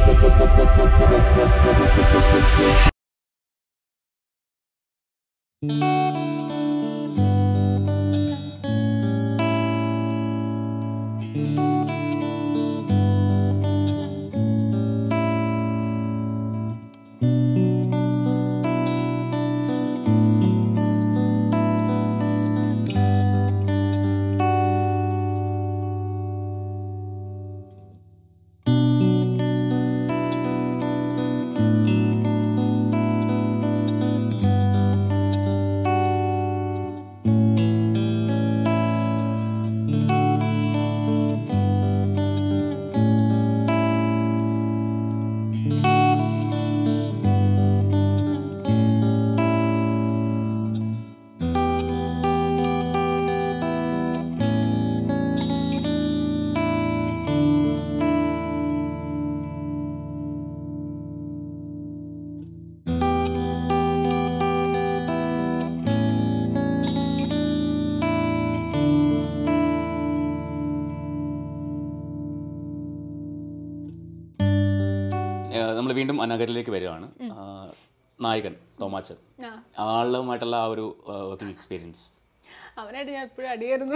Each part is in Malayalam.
നമ്മൾ വീണ്ടും അനഗരിലേക്ക് വരികയാണ് ആ, നായകൻ തോമാച്ചൻ ആ. ആളുമായിട്ടുള്ള ആ ഒരു വർക്കിംഗ് എക്സ്പീരിയൻസ് അവനായിട്ട് ഞാൻ എപ്പോഴും അടിയായിരുന്നു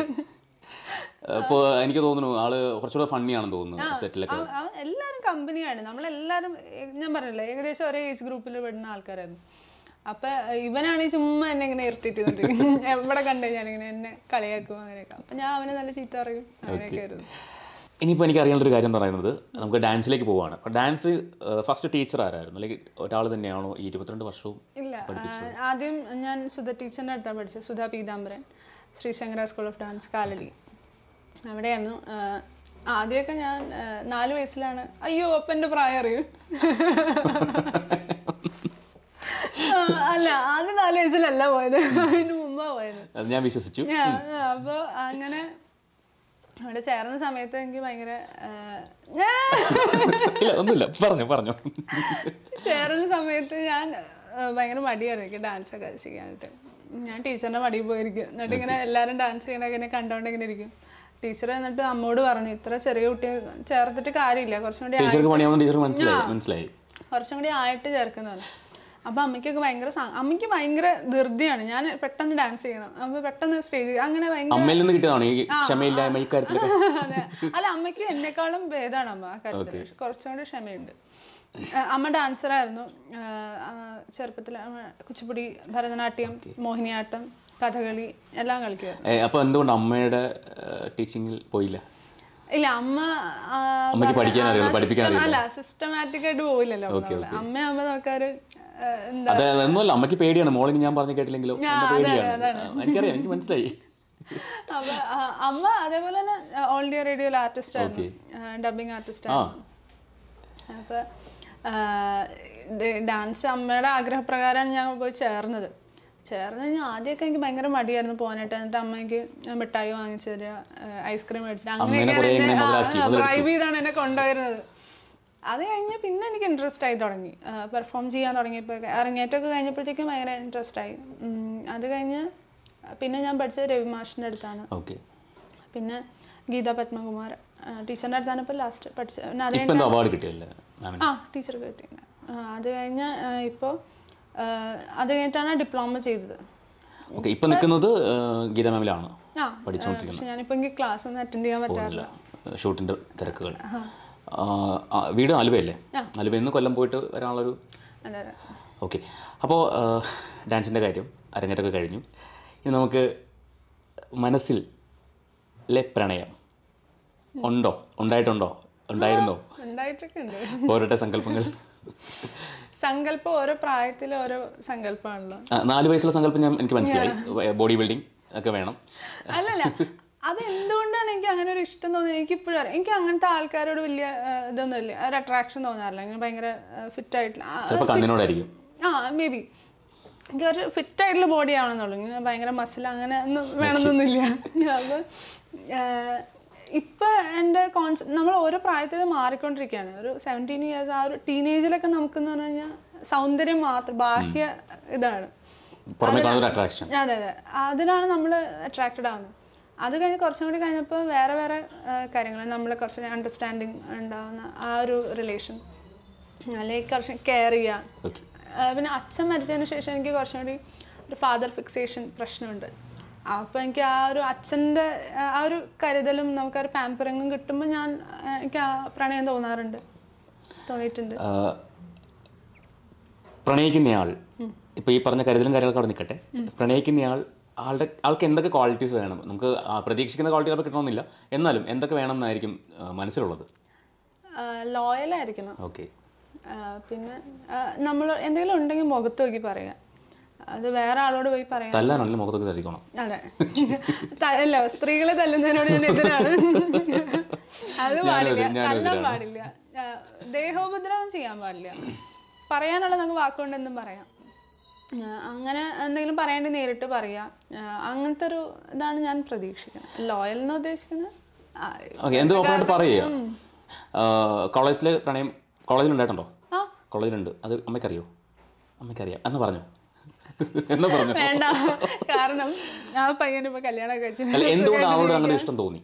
ഇപ്പോൾ എനിക്ക് തോന്നുന്നു ആള് കുറച്ചുകൂടെ ഫണ്ണിയാണെന്ന് തോന്നുന്നു സെറ്റിലൊക്കെ അവ- അവൻ എല്ലാവരും കമ്പനിയാണ് നമ്മളെല്ലാവരും ഏ- ഞാൻ പറഞ്ഞില്ലേ ഏകദേശം ഒരേ ഏജ് ഗ്രൂപ്പിൽ പെടുന്ന ആൾക്കാരായിരുന്നു അപ്പൊ ഇവനാണെങ്കിൽ ചുമ്മാ എന്നെ ഇങ്ങനെ ഇറിറ്റേറ്റ് ചെയ്തോണ്ടിരിക്കും എവിടെ കണ്ടു ഞാനിങ്ങനെ എന്നെ കളിയാക്കും അങ്ങനെയൊക്കെ അപ്പൊ ഞാൻ അവനെ നല്ല ചീത്ത പറയും അങ്ങനെയൊക്കെ ആയിരുന്നു ഇനിയിപ്പോൾ എനിക്ക് അറിയേണ്ട ഒരു കാര്യം എന്ന് പറയുന്നത് നമുക്ക് ഡാൻസിലേക്ക് പോവാണ് അപ്പോൾ ഡാൻസ് ഫസ്റ്റ് ടീച്ചർ ആരായിരുന്നു അല്ലെങ്കിൽ ഒരാൾ തന്നെയാണോ ഈ ഇരുപത്തിരണ്ട് വർഷവും ഇല്ല ആ, ആദ്യം ഞാൻ സുധ ടീച്ചറിൻ്റെ അടുത്താണ് പഠിച്ചത് Sudha Peethambaran Sreesankara school of dance Kalady അവിടെയായിരുന്നു ആ, ആദ്യമൊക്കെ ഞാൻ ആ, നാല് വയസ്സിലാണ് അയ്യോ അപ്പൻ്റെ പ്രായം അറിയും ആ, അല്ല ആദ്യം നാല് വയസ്സിലല്ല പോയത് അതിന് മുമ്പാ പോയത് അത് ഞാൻ വിശ്വസിച്ചു അപ്പോൾ അങ്ങനെ അവിടെ ചേർന്ന സമയത്ത് എനിക്ക് ഭയങ്കര ആ, ഇല്ല ഒന്നുമില്ല പറഞ്ഞു പറഞ്ഞു ചേർന്ന സമയത്ത് ഞാൻ ആ, ഭയങ്കര മടിയായിരുന്നു എനിക്ക് ഡാൻസ് ഒക്കെ ചെയ്യാനായിട്ട് ഞാൻ ടീച്ചറിന്റെ മടിയിൽ പോയിരിക്കും എന്നിട്ട് ഇങ്ങനെ എല്ലാവരും ഡാൻസ് ചെയ്യണൊക്കെ ഇങ്ങനെ കണ്ടോണ്ട് ഇങ്ങനെ ഇരിക്കും ടീച്ചർ എന്നിട്ട് അമ്മോട് പറഞ്ഞു ഇത്ര ചെറിയ കുട്ടിയെ ചേർത്തിട്ട് കാര്യമില്ല കുറച്ചും കൂടി ടീച്ചർക്ക് പണിയാവുന്ന ടീച്ചർക്ക് മനസ്സിലായി മനസ്സിലായി കുറച്ചും കൂടി ആയിട്ട് ചേർക്കുന്ന പറഞ്ഞു അപ്പൊ അമ്മയ്ക്കൊക്കെ ഭയങ്കര സ- അമ്മയ്ക്ക് ഭയങ്കര ധൃതിയാണ് ഞാൻ പെട്ടെന്ന് ഡാൻസ് ചെയ്യണം അപ്പൊ പെട്ടെന്ന് സ്റ്റേജ് അങ്ങനെ ഭയങ്കര അമ്മയിൽ നിന്ന് കിട്ടിയതാണ് ഈ ക്ഷമയില്ലായ്മ ഈ കാര്യത്തിലൊക്കെ അതെ. അല്ല അമ്മയ്ക്ക് എന്നെക്കാളും ഭേദമാണ് അമ്മ ആ കാര്യത്തിൽ കുറച്ചും കൂടി ക്ഷമയുണ്ട് ആ, അമ്മ ഡാൻസർ ആയിരുന്നു ചെറുപ്പത്തിൽ കുച്ചിപ്പുടി ഭരതനാട്യം മോഹിനിയാട്ടം കഥകളി എല്ലാം കളിക്കുമായിരുന്നു ഏ, അപ്പൊ എന്തുകൊണ്ട് അമ്മയുടെ ടീച്ചിങ്ങിൽ പോയില്ല ഇല്ല അമ്മ ആ, അമ്മയ്ക്ക് പറഞ്ഞ- പഠിക്കാൻ ആ, അറിയുള്ളൂ, ആ പഠിപ്പിക്കാൻ system- അറിയില്ല. അല്ല സിസ്റ്റമാറ്റിക് ആയിട്ട് പോയില്ലല്ലോ നമ്മള്. അമ്മയാകുമ്പോ നമുക്കൊരു ആ, എന്താ അത് ഒന്നുമല്ല അമ്മയ്ക്ക് പേടിയാണ് മോളിന് ഞാൻ പറഞ്ഞു കേട്ടില്ലെങ്കിലോ എന്ന പേടിയാണ് ആ, എനിക്കറിയാം എനിക്ക് മനസ്സിലായി അപ്പൊ ആ, അമ്മ അതേപോലെ തന്നെ ഓൾ ഇന്ത്യ റേഡിയോയിൽ ആർട്ടിസ്റ്റ് ആയിരുന്നു ഡബിങ് ആർട്ടിസ്റ്റ് ആയിരുന്നു അപ്പൊ ഡാൻസ് അമ്മയുടെ ആഗ്രഹപ്രകാരമാണ് ഞാൻ പോയി ചേർന്നത് ചേർന്ന് കഴിഞ്ഞാൽ ആദ്യമൊക്കെ എനിക്ക് ഭയങ്കര മടിയായിരുന്നു പോകാനായിട്ട് എന്നിട്ട് അമ്മയ്ക്ക് മിഠായി വാങ്ങിച്ചു തരിക ഐസ്ക്രീം മേടിച്ചിട്ട് അമ്മേനെ കുറേ ഇങ്ങനെ മുതലാക്കി, അങ്ങനെയൊക്കെയാണ് ഡ്രൈവ് ചെയ്താണ് എന്നെ കൊണ്ടുവരുന്നത് അത് കഴിഞ്ഞ് പിന്നെ എനിക്ക് ഇൻട്രസ്റ്റ് ആയി തുടങ്ങി പെർഫോം ചെയ്യാൻ തുടങ്ങിയപ്പോൾ അരങ്ങേറ്റമൊക്കെ കഴിഞ്ഞപ്പോഴത്തേക്കും ഭയങ്കര ഇൻട്രസ്റ്റ് ആയി ഉം, അത് കഴിഞ്ഞ് പിന്നെ ഞാൻ പഠിച്ചത് രവി മാഷിൻ്റെ അടുത്താണ് ഓക്കെ പിന്നെ ഗീത പത്മകുമാർ ടീച്ചറിൻ്റെ അടുത്താണ് ഇപ്പോൾ ലാസ്റ്റ് പഠിച്ചത് പിന്നെ അത് ഇപ്പൊ എന്തോ അവാർഡ് കിട്ടിയല്ലേ മാമിന് ആ ടീച്ചർക്ക് കിട്ടിയിട്ടുണ്ട് ആ, അത് കഴിഞ്ഞ് ഇപ്പോൾ അത് കഴിഞ്ഞിട്ടാണ് ഡിപ്ലോമ ചെയ്തത് ഓക്കെ ഇപ്പൊ നിൽക്കുന്നത് ഗീത മാമിലാണ് ആ പഠിച്ചുകൊണ്ടിരിക്കുന്നത് പക്ഷെ ഞാനിപ്പോൾ എനിക്ക് ക്ലാസ് ഒന്നും അറ്റൻഡ് ചെയ്യാൻ പറ്റാറില്ല ഷൂട്ടിന്റെ തിരക്കുകൾ ആ, ആ, വീട് ആലുവയല്ലേ ആലുവയിൽ നിന്ന് കൊല്ലം പോയിട്ട് വരാനുള്ളൊരു അതെ അതെ ഓക്കെ അപ്പോൾ ഡാൻസിൻ്റെ കാര്യം അരങ്ങേറ്റമൊക്കെ കഴിഞ്ഞു ഇനി നമുക്ക് മനസ്സിൽ ലെ പ്രണയം ഉണ്ടോ ഉണ്ടായിട്ടുണ്ടോ ഉണ്ടായിരുന്നോ ഉണ്ടായിട്ടൊക്കെ ഉണ്ട് പോരട്ടെ സങ്കല്പങ്ങൾ സങ്കല്പം ഓരോ പ്രായത്തിൽ ഓരോ സങ്കല്പമാണല്ലോ ആ, നാല് വയസ്സുള്ള സങ്കല്പം ഞാൻ എനിക്ക് മനസ്സിലായി ബോഡി ബിൽഡിംഗ് ഒക്കെ വേണം അല്ലല്ല അത് എന്തുകൊണ്ടാണ് എനിക്ക് അങ്ങനെ ഒരു ഇഷ്ടം തോന്നിയത് എനിക്ക് ഇപ്പോഴും അറിയാം എനിക്ക് അങ്ങനത്തെ ആൾക്കാരോട് വലിയ ആ, ഇതൊന്നുമില്ല ഒരു അട്രാക്ഷൻ തോന്നാറില്ല ഇങ്ങനെ ഭയങ്കര ഫിറ്റ് ആയിട്ടുള്ള ആ, ചിലപ്പോൾ കണ്ണിനോടായിരിക്കും ആ മേ ബി എനിക്ക് ഒരു ഫിറ്റ് ആയിട്ടുള്ള ബോഡി ആവണമെന്നുള്ളൂ ഇങ്ങനെ ഭയങ്കര മസിൽ അങ്ങനെ ഒന്നും വേണമെന്നൊന്നുമില്ല അപ്പോൾ ഇപ്പം എൻ്റെ കോൺസെപ്റ്റ് നമ്മൾ ഓരോ പ്രായത്തിൽ മാറിക്കൊണ്ടിരിക്കുകയാണ് ഒരു സെവൻറ്റീൻ ഇയേഴ്സ് ആ ഒരു ടീനേജിലൊക്കെ നമുക്കെന്ന് പറഞ്ഞു കഴിഞ്ഞാൽ സൗന്ദര്യം മാത്രം ബാഹ്യ ഇതാണ് പുറമേ കാണുന്ന ഒരു അട്രാക്ഷൻ അതെ അതെ അതിനാണ് നമ്മൾ അട്രാക്റ്റഡ് ആവുന്നത് അത് കഴിഞ്ഞ് കുറച്ചും കൂടി കഴിഞ്ഞപ്പോൾ വേറെ വേറെ കാര്യങ്ങൾ നമ്മൾ കുറച്ച് അണ്ടർസ്റ്റാൻഡിങ് ഉണ്ടാവുന്ന ആ ഒരു റിലേഷൻ അല്ലെങ്കിൽ കുറച്ച് കെയർ ചെയ്യുക ഓക്കെ ആ, പിന്നെ അച്ഛൻ മരിച്ചതിന് ശേഷം എനിക്ക് കുറച്ചും കൂടി ഒരു ഫാദർ ഫിക്സേഷൻ പ്രശ്നമുണ്ട് അപ്പോൾ എനിക്ക് ആ ഒരു അച്ഛൻ്റെ ആ ഒരു കരുതലും നമുക്ക് ആ ഒരു പാമ്പറിങ്ങും കിട്ടുമ്പോൾ ഞാൻ ആ, എനിക്ക് ആ പ്രണയം തോന്നാറുണ്ട് തോന്നിയിട്ടുണ്ട് പ്രണയിക്കുന്നയാൾ ഇപ്പോൾ ഈ പറഞ്ഞ കരുതലും കാര്യങ്ങളൊക്കെ അവിടെ നിൽക്കട്ടെ പ്രണയിക്കുന്നയാൾ ആളുടെ ആൾക്ക് എന്തൊക്കെ ക്വാളിറ്റീസ് വേണം നമുക്ക് ആ പ്രതീക്ഷിക്കുന്ന ക്വാളിറ്റി കിട്ടണമെന്നില്ല എന്നാലും എന്തൊക്കെ വേണം എന്നായിരിക്കും ആ, മനസ്സിലുള്ളത് ലോയലായിരിക്കണം ഓക്കെ ആ, പിന്നെ നമ്മൾ എന്തെങ്കിലും ഉണ്ടെങ്കിൽ മുഖത്ത് നോക്കി പറയുക അത് വേറെ ആളോട് പോയി പറയാം തല്ലാനാണെങ്കിലും മുഖത്തൊക്കെ തരിക്കണം അതെ ത- അല്ല സ്ത്രീകളെ തല്ലുന്നതിനോട് ഞാൻ എതിരാണ് അത് പാടില്ല തല്ലാൻ പാടില്ല ആ, ദേഹോപദ്രവം ചെയ്യാൻ പാടില്ല പറയാനുള്ള നമുക്ക് വാക്കുകൊണ്ട് എന്തും പറയാം ആ, അങ്ങനെ എന്തെങ്കിലും പറയേണ്ടി നേരിട്ട് പറയാം ആ, അങ്ങനത്തെ ഒരു ഇതാണ് ഞാൻ പ്രതീക്ഷിക്കുന്നത് ലോയൽ എന്ന് ഉദ്ദേശിക്കുന്നത് ആ, ഓക്കെ എന്ത് ഓപ്പണായിട്ട് പറയുക കോളേജിൽ പ്രണയം കോളേജിൽ ഉണ്ടായിട്ടുണ്ടോ ആ. കോളേജിലുണ്ട് അത് അമ്മയ്ക്കറിയോ അമ്മയ്ക്കറിയാം എന്ന് പറഞ്ഞു എന്ന് പറഞ്ഞു വേണ്ട കാരണം ആ പയ്യന് ഇപ്പൊ കല്യാണം കഴിച്ചു അല്ല എന്തുകൊണ്ട് അവളോട് അങ്ങനെ ഇഷ്ടം തോന്നി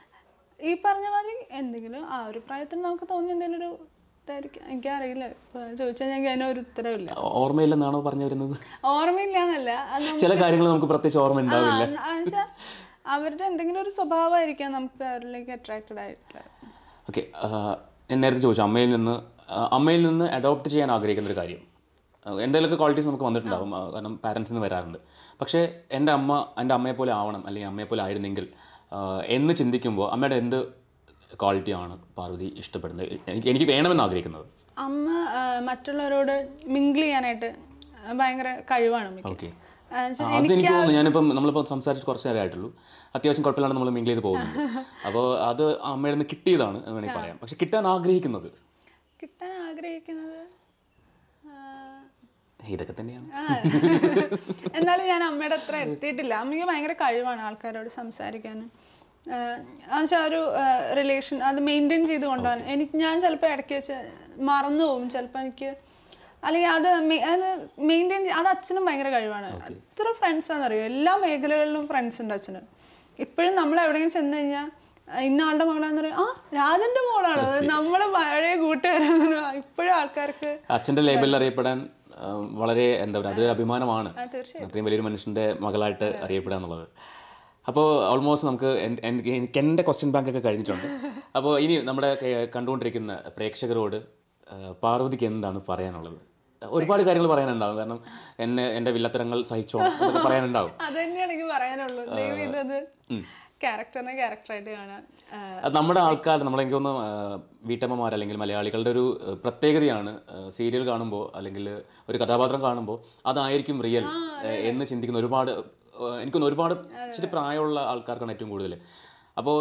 ഈ പറഞ്ഞ മാതിരി എന്തെങ്കിലും ആ ഒരു പ്രായത്തിൽ നമുക്ക് തോന്നിയ എന്തെങ്കിലും ഒരു ഇതായിരിക്കും എനിക്കറിയില്ല ഇപ്പൊ ചോദിച്ചാൽ ഞങ്ങൾക്ക് അതിനൊരു ഉത്തരവില്ല ഓർമ്മയില്ലെന്നാണോ പറഞ്ഞു വരുന്നത് ഓർമ്മയില്ല എന്നല്ല അത് നമ്മ- ചില കാര്യങ്ങൾ നമുക്ക് പ്രത്യേകിച്ച് ഓർമ്മ ഉണ്ടാവില്ല ആ, എന്നുവെച്ചാ അവരുടെ എന്തെങ്കിലും ഒരു സ്വഭാവമായിരിക്കാം നമുക്ക് അവരിലേക്ക് അട്രാക്റ്റഡ് ആയിട്ടുള്ളത് ഓക്കെ ഞാൻ നേരത്തെ ചോദിച്ചു അമ്മയിൽ നിന്ന് ആ, അമ്മയിൽ നിന്ന് അഡോപ്റ്റ് ചെയ്യാൻ ആഗ്രഹിക്കുന്ന ഒരു കാര്യം ആ, എന്തെങ്കിലുമൊക്കെ ക്വാളിറ്റീസ് നമുക്ക് വന്നിട്ടുണ്ടാവും ആ, കാരണം പാരൻസിൽ നിന്ന് വരാറുണ്ട് പക്ഷേ എൻ്റെ അമ്മ എൻ്റെ അമ്മയെ പോലെ ആവണം അല്ലെങ്കിൽ അമ്മയെ പോലെ ആയിരുന്നെങ്കിൽ ആ, എന്ന് ചിന്തിക്കുമ്പോൾ അമ്മയുടെ എന്ത് ക്വാളിറ്റിയാണ് പാർവതി ഇഷ്ടപ്പെടുന്നത് എനിക്ക് എനിക്ക് വേണമെന്ന് ആഗ്രഹിക്കുന്നത് അമ്മ ആ, മറ്റുള്ളവരോട് മിങ്കിൾ ചെയ്യാനായിട്ട് ഭയങ്കര കഴിവാണ് അമ്മയ്ക്ക് ഓക്കെ ആ, എന്നുവെച്ചാ അത് എനിക്ക് തോന്നുന്നു ഞാനിപ്പം നമ്മളിപ്പോൾ സംസാരിച്ച് കുറച്ച് നേരം ആയിട്ടുള്ളൂ അത്യാവശ്യം കുഴപ്പമില്ലാണ്ട് നമ്മൾ മിങ്കിൾ ചെയ്ത് പോകുന്നുണ്ട് അപ്പോൾ അത് അമ്മയുടെ നിന്ന് കിട്ടിയതാണ് എന്ന് വേണമെങ്കിൽ പറയാം പക്ഷെ കിട്ടാൻ ആഗ്രഹിക്കുന്നത് കിട്ടാൻ ആഗ്രഹിക്കുന്നത് ആ, ഇതൊക്കെ തന്നെയാണ് ആ. എന്നാലും ഞാൻ അമ്മയുടെ അത്ര എത്തിയിട്ടില്ല അമ്മയ്ക്ക് ഭയങ്കര കഴിവാണ് ആൾക്കാരോട് സംസാരിക്കാൻ എന്നുവെച്ചാൽ ഒരു റിലേഷൻ അത് മെയിൻറ്റെയിൻ ചെയ്ത് കൊണ്ടുപോകാൻ എനിക്ക് ഞാൻ ചിലപ്പോൾ ഇടയ്ക്ക് വെച്ച് മറന്നു പോകും ചിലപ്പോൾ എനിക്ക് അല്ലെങ്കിൽ അത് മെ- അത് മെയിൻറ്റെയിൻ അത് അച്ഛനും ഭയങ്കര കഴിവാണ് എത്ര ഫ്രണ്ട്സ് ആണെന്നറിയോ എല്ലാ മേഖലകളിലും ഫ്രണ്ട്സ് ഉണ്ട് അച്ഛന് ഇപ്പോഴും നമ്മൾ എവിടെയെങ്കിലും ചെന്ന് കഴിഞ്ഞാൽ ഇന്ന ആളുടെ മകളാന്ന് പറയും ആ രാജന്റെ മോളാണ് അത് നമ്മളെ പഴയ കൂട്ടുകാരാന്ന് പറയും ഇപ്പോഴും ആൾക്കാർക്ക് അച്ഛൻ്റെ ലേബലിൽ അറിയപ്പെടാൻ ആ, വളരെ എന്താ പറയുക അതൊരു അഭിമാനമാണ് ആ, തീർച്ചയായും അത്രയും വലിയൊരു മനുഷ്യൻ്റെ മകളായിട്ട് അറിയപ്പെടുക എന്നുള്ളത് അപ്പോൾ ഓൾമോസ്റ്റ് നമുക്ക് എൻ- എൻ- എനിക്ക് എൻ്റെ ക്വസ്റ്റ്യൻ ബാങ്ക് ഒക്കെ കഴിഞ്ഞിട്ടുണ്ട് അപ്പോൾ ഇനി നമ്മുടെ കേ- കണ്ടുകൊണ്ടിരിക്കുന്ന പ്രേക്ഷകരോട് ആ, പാർവതിക്ക് എന്താണ് പറയാനുള്ളത് ഒരുപാട് കാര്യങ്ങൾ പറയാനുണ്ടാവും കാരണം എന്നെ എൻ്റെ വില്ലത്തരങ്ങൾ സഹിച്ചോണം എന്നൊക്കെ പറയാനുണ്ടാവും അത് തന്നെയാണ് എനിക്ക് പറയാനുള്ളൂ ദൈവം ഇതത് ക്യാരക്ടറിനെ ക്യാരക്ടറായിട്ട് കാണാൻ ആ, അത് നമ്മുടെ ആൾക്കാർ നമ്മളെനിക്ക് തോന്നുന്നു ആ, വീട്ടമ്മമാർ അല്ലെങ്കിൽ മലയാളികളുടെ ഒരു ആ, പ്രത്യേകതയാണ് സീരിയൽ കാണുമ്പോൾ അല്ലെങ്കിൽ ഒരു കഥാപാത്രം കാണുമ്പോൾ അതായിരിക്കും റിയൽ എന്ന് ചിന്തിക്കുന്ന ഒരുപാട് ആ, എനിക്കൊന്ന് ഒരുപാട് ഇച്ചിരി പ്രായമുള്ള ആൾക്കാർക്കാണ് ഏറ്റവും കൂടുതൽ അപ്പോൾ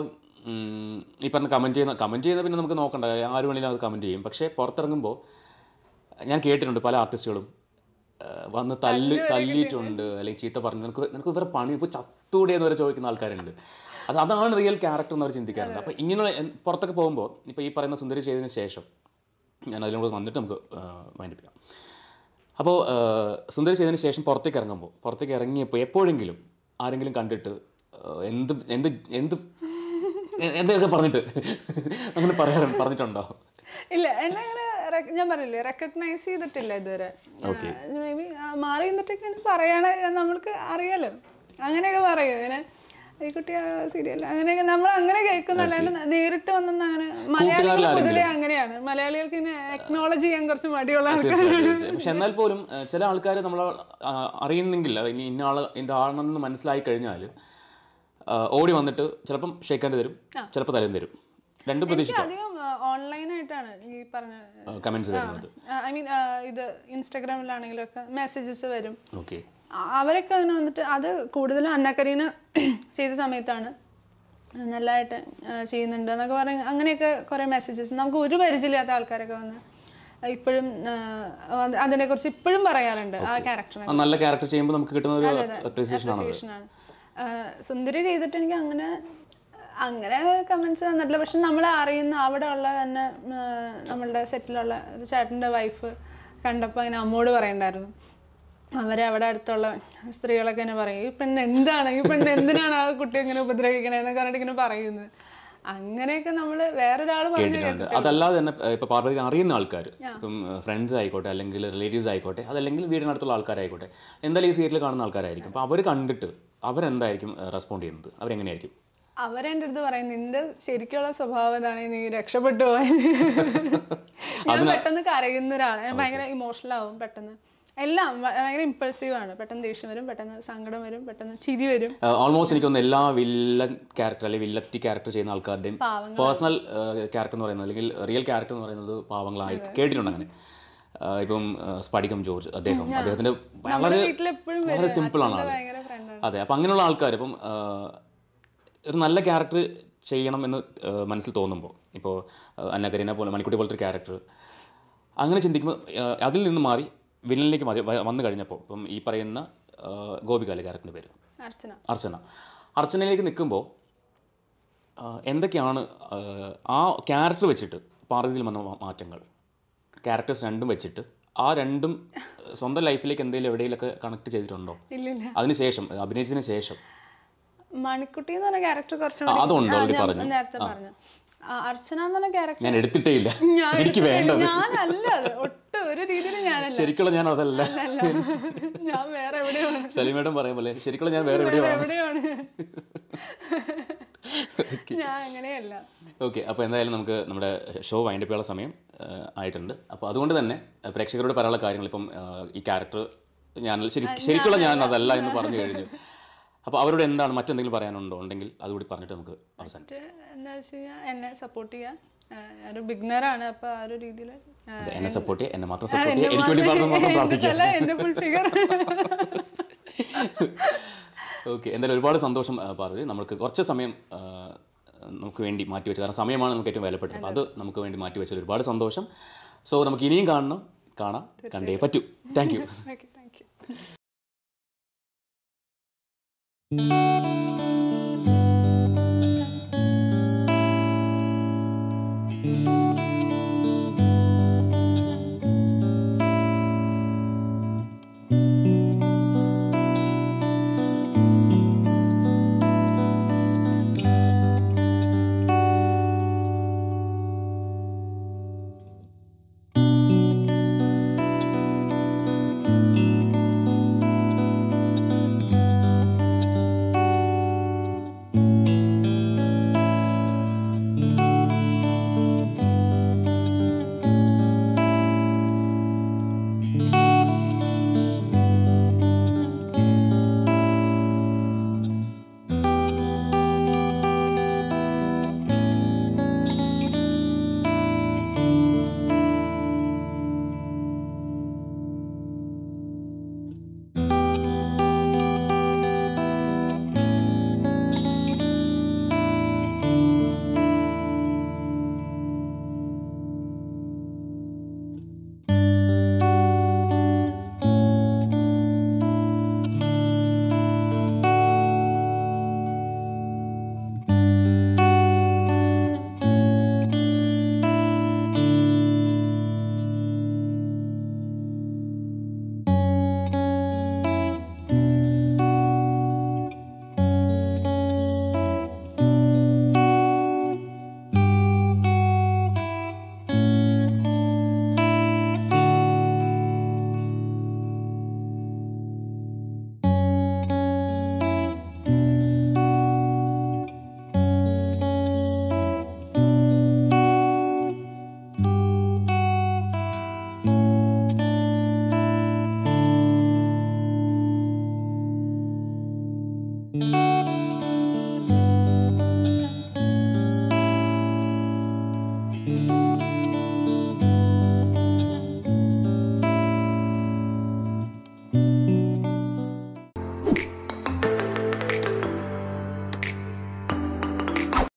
ഈ പറഞ്ഞ കമൻറ്റ് ചെയ്യുന്ന കമൻറ്റ് ചെയ്യുന്ന പിന്നെ നമുക്ക് നോക്കണ്ട ആര് വേണമെങ്കിലും അത് കമൻറ്റ് ചെയ്യും പക്ഷേ പുറത്തിറങ്ങുമ്പോൾ ഞാൻ കേട്ടിട്ടുണ്ട് പല ആർട്ടിസ്റ്റുകളും ആ, വന്ന് തല്ല് തല്ലിയിട്ടുണ്ട് അല്ലെങ്കിൽ ചീത്ത പറഞ്ഞു നിനക്ക് നിനക്ക് വേറെ പണി ഇപ്പോൾ ചത്തൂടെ എന്ന് വരെ ചോദിക്കുന്ന ആൾക്കാരുണ്ട് അത് അതാണ് റിയൽ ക്യാരക്ടർ എന്ന് അവർ ചിന്തിക്കാറുണ്ട് അപ്പോൾ ഇങ്ങനെയുള്ള എൻ- പുറത്തൊക്കെ പോകുമ്പോൾ ഇപ്പോൾ ഈ പറയുന്ന സുന്ദരി ചെയ്തതിന് ശേഷം ഞാൻ അതിലൂടെ വന്നിട്ട് നമുക്ക് മൈൻഡിപ്പിക്കാം അപ്പോൾ സുന്ദരി ചെയ്തതിന് ശേഷം പുറത്തേക്ക് ഇറങ്ങുമ്പോൾ പുറത്തേക്ക് ഇറങ്ങിയപ്പോൾ എപ്പോഴെങ്കിലും ആരെങ്കിലും കണ്ടിട്ട് ആ, എന്ത് എന്ത് എന്ത് എ- എന്തൊക്കെ പറഞ്ഞിട്ട് അങ്ങനെ പറയാറുണ്ട് പറഞ്ഞിട്ടുണ്ടോ ഇല്ല എന്നെ അങ്ങനെ rec- ഞാൻ പറഞ്ഞില്ലേ റെക്കഗ്നൈസ് ചെയ്തിട്ടില്ല ഇതുവരെ മേ ബി മാറി നിന്നിട്ടൊക്കെ പറയണ നമ്മൾക്ക് അറിയാലോ അങ്ങനെയൊക്കെ പറയും ഇങ്ങനെ ഈ കുട്ടി സീരിയൽ അങ്ങനെയൊക്കെ നമ്മൾ അങ്ങനെ കേൾക്കുന്നല്ലാണ്ട് നേരിട്ട് വന്നെന്ന് അങ്ങനെ മലയാളികൾ പൊതുവെ അങ്ങനെയാണ് മലയാളികൾക്ക് ഇങ്ങനെ അക്നോളജ് ചെയ്യാൻ കുറച്ച് മടിയുള്ള ആൾക്കാർ തീർച്ചയായും തീർച്ചയായും. പക്ഷെ എന്നാൽ പോലും ആ, ചില ആൾക്കാർ നമ്മൾ അറിയുന്നെങ്കിൽ ഇനി ഇന്ന ആൾ ഇന്ന ആളെന്ന് മനസ്സിലായി കഴിഞ്ഞാൽ ഓടി വന്നിട്ട് ചിലപ്പം ഷേക്കാണ്ട് തരും ചിലപ്പോൾ തരം തരും രണ്ടും പ്രതീക്ഷിക്കാം അധികം ഓൺലൈനായിട്ടാണ് ഈ പറഞ്ഞ കമൻസ് വരുന്നത് ഐ മീൻ ഇത് ഇൻസ്റ്റാഗ്രാമിലാണെങ്കിലും ഒക്കെ മെസ്സേജസ് വരും ഓക്കെ അ- അവരൊക്കെ അങ്ങനെ വന്നിട്ട് അത് കൂടുതലും അന്നക്കരീന ചെയ്ത സമയത്താണ് നല്ലതായിട്ട് ആ, ചെയ്യുന്നുണ്ട് എന്നൊക്കെ പറഞ്ഞ് അങ്ങനെയൊക്കെ കുറേ മെസ്സേജസ് നമുക്ക് ഒരു പരിചയമില്ലാത്ത ആൾക്കാരൊക്കെ വന്ന് ഇപ്പോഴും അതിനെക്കുറിച്ച് ഇപ്പോഴും പറയാറുണ്ട് ആ ക്യാരക്ടറിനെ നല്ല ക്യാരക്ടർ ചെയ്യുമ്പോൾ നമുക്ക് കിട്ടുന്ന ഒരു അപ്രീസിയേഷൻ ആണ് ആണ് സുന്ദരി ചെയ്തിട്ട് എനിക്ക് അങ്ങനെ അങ്ങനെ കമൻസ് വന്നിട്ടില്ല പക്ഷെ നമ്മളെ അറിയുന്ന അവിടെ ഉള്ള തന്നെ ആ, നമ്മളുടെ സെറ്റിലുള്ള ഒരു ചേട്ടൻ്റെ വൈഫ് കണ്ടപ്പോൾ അങ്ങനെ അമ്മോട് പറയണ്ടായിരുന്നു അവരെ അവിടെ അടുത്തുള്ള സ്ത്രീകളൊക്കെ എന്നെ പറയും ഈ പെണ്ണ് എന്താണ് ഈ പെണ്ണ് എന്തിനാണ് ആ കുട്ടി ഇങ്ങനെ ഉപദ്രവിക്കണേ എന്നൊക്കെ പറഞ്ഞിട്ട് ഇങ്ങനെ പറയുന്നത് അങ്ങനെയൊക്കെ നമ്മൾ വേറൊരാൾ പറഞ്ഞു കേട്ടിട്ടുണ്ട് അതല്ലാതെ തന്നെ ഏഹ്, ഇപ്പൊ പാർവതി അറിയുന്ന ആൾക്കാർ ഇപ്പം ഫ്രണ്ട്സ് ആയിക്കോട്ടെ അല്ലെങ്കിൽ റിലേറ്റീവ്സ് ആയിക്കോട്ടെ അതല്ലെങ്കിൽ വീടിനടുത്തുള്ള ആൾക്കാരായിക്കോട്ടെ എന്തായാലും ഈ സീരിയൽ കാണുന്ന ആൾക്കാരായിരിക്കും അപ്പോൾ അവർ കണ്ടിട്ട് അവരെന്തായിരിക്കും റെസ്പോണ്ട് ചെയ്യുന്നത് അവരെങ്ങനെയായിരിക്കും അവരെൻ്റെ അടുത്ത് പറയും നിന്റെ ശരിക്കുള്ള സ്വഭാവം ഇതാണ് നീ രക്ഷപ്പെട്ടു പോയത് ഞാൻ പെട്ടെന്ന് കരയുന്ന ഒരാളാണ് ഞാൻ ഭയങ്കര ഇമോഷണൽ ആവും പെട്ടെന്ന് എല്ലാം ഭ- ഭയങ്കര ഇമ്പൾസീവ് ആണ് പെട്ടെന്ന് ദേഷ്യം വരും പെട്ടെന്ന് സങ്കടം വരും പെട്ടെന്ന് ചിരി വരും ഓൾമോസ്റ്റ് എനിക്കൊന്ന് എല്ലാ വില്ലൻ ക്യാരക്ടർ അല്ലെങ്കിൽ വില്ലത്തി ക്യാരക്ടർ ചെയ്യുന്ന ആൾക്കാരുടെയും പേഴ്സണൽ ക്യാരക്ടർ എന്ന് പറയുന്നത് അല്ലെങ്കിൽ റിയൽ ക്യാരക്ടർ എന്ന് പറയുന്നത് പാവങ്ങളായി കേട്ടിട്ടുണ്ട് അങ്ങനെ ആ, ഇപ്പം ആ, സ്ഫടികം ജോർജ് അദ്ദേഹം അദ്ദേഹത്തിന്റെ വളരെ വീട്ടിലെപ്പോഴും വളരെ സിമ്പിൾ ആണ് ആള് ഭയങ്കര ഫ്രണ്ടാണ് അതെ അപ്പം അങ്ങനെയുള്ള ആൾക്കാർ ഇപ്പം ആ, ഒരു നല്ല ക്യാരക്ടർ ചെയ്യണം എന്ന് ആ, മനസ്സിൽ തോന്നുമ്പോൾ ഇപ്പോൾ അന്നകരിനെ പോലെ മണിക്കുട്ടി പോലത്തെ ഒരു ക്യാരക്ടർ അങ്ങനെ ചിന്തിക്കുമ്പോൾ ആ, അതിൽ നിന്ന് മാറി വില്ലനിലേക്ക് മാറി വ- വന്നു കഴിഞ്ഞപ്പോൾ ഇപ്പം ഈ പറയുന്ന ആ, ഗോപികാല ക്യാരക്ടറിൻ്റെ പേര് അർച്ചന അർച്ചന അർച്ചനയിലേക്ക് നിൽക്കുമ്പോൾ എന്തൊക്കെയാണ് ആ, ആ ക്യാരക്ടർ വെച്ചിട്ട് പാർവതിയിൽ വന്ന മാ- മാറ്റങ്ങൾ ക്യാരക്ടേഴ്സ് രണ്ടും വെച്ചിട്ട് ആ രണ്ടും സ്വന്തം ലൈഫിലേക്ക് എന്തെങ്കിലും എവിടെയെങ്കിലൊക്കെ കണക്ട് ചെയ്തിട്ടുണ്ടോ ഇല്ലില്ല അതിനുശേഷം അഭിനയിച്ചതിന് ശേഷം മണിക്കുട്ടി എന്ന് പറഞ്ഞ ക്യാരക്ടർ കുറച്ചും ആ, കൂടി- അതുണ്ട്, ആ, already ഞാൻ പറഞ്ഞു. നേരത്തെ പറഞ്ഞു ആ, അർച്ചന എന്ന് പറഞ്ഞ ക്യാരക്ടർ ഞാൻ എടുത്തിട്ടേ ഇല്ല ഞാൻ എനിക്ക് എടുത്തിട്ടില്ല. വേണ്ടത് ഞാനല്ല അത് ഒട്ടും ഒരു രീതിയിലും ഞാനല്ല ശരിക്കുള്ള ഞാൻ അതല്ല അല്ല. ഞാൻ വേറെ എവിടെയാണ് സലിമേടം പറയും പോലെ ശരിക്കുള്ള ഞാൻ വേറെ എവിടെയോ ആണ് എവിടെയാണ് ഞാൻ അങ്ങനെയല്ല ഓക്കെ അപ്പോൾ എന്തായാലും നമുക്ക് നമ്മുടെ ഷോ വൈൻഡപ്പ് ചെയ്യാനുള്ള സമയം ആ, ആയിട്ടുണ്ട് അപ്പോൾ അതുകൊണ്ട് തന്നെ ആ, പ്രേക്ഷകരോട് പറയാനുള്ള കാര്യങ്ങൾ ഇപ്പം ആ, ഈ ക്യാരക്ടർ ഞാൻ ശരി ശരിക്കുള്ള ഞാൻ അതല്ല എന്ന് പറഞ്ഞു കഴിഞ്ഞു അപ്പോൾ അവരോട് എന്താണ് മറ്റെന്തെങ്കിലും പറയാനുണ്ടോ ഉണ്ടെങ്കിൽ അതുകൂടി പറഞ്ഞിട്ട് നമുക്ക് അവസാനം മറ്റ് എന്താ വെച്ച് കഴിഞ്ഞാൽ എന്നെ സപ്പോർട്ട് ചെയ്യാൻ ഒരു ബിഗ്നറാണ് അപ്പൊ ആ ഒരു രീതിയിൽ അതെ എന്നെ സപ്പോർട്ട് ചെയ്യുക എന്നെ മാത്രം സപ്പോർട്ട് ചെയ്യുക എനിക്ക് വേണ്ടി മാത്രം മാത്രം പ്രാർത്ഥിക്കുക അല്ല എന്റെ ഫുൾ ഫിഗർ ഓക്കെ എന്തായാലും ഒരുപാട് സന്തോഷം ആ, പാർവതി നമുക്ക് കുറച്ച് സമയം ആ, നമുക്ക് വേണ്ടി മാറ്റി വെച്ചു കാരണം സമയമാണ് നമുക്ക് ഏറ്റവും വിലപ്പെട്ടത് അപ്പോൾ അത് നമുക്ക് വേണ്ടി മാറ്റി വെച്ചത് ഒരുപാട് സന്തോഷം സോ നമുക്ക് ഇനിയും കാണണം കാണാം കണ്ടേ പറ്റൂ thank you okay thank you thank you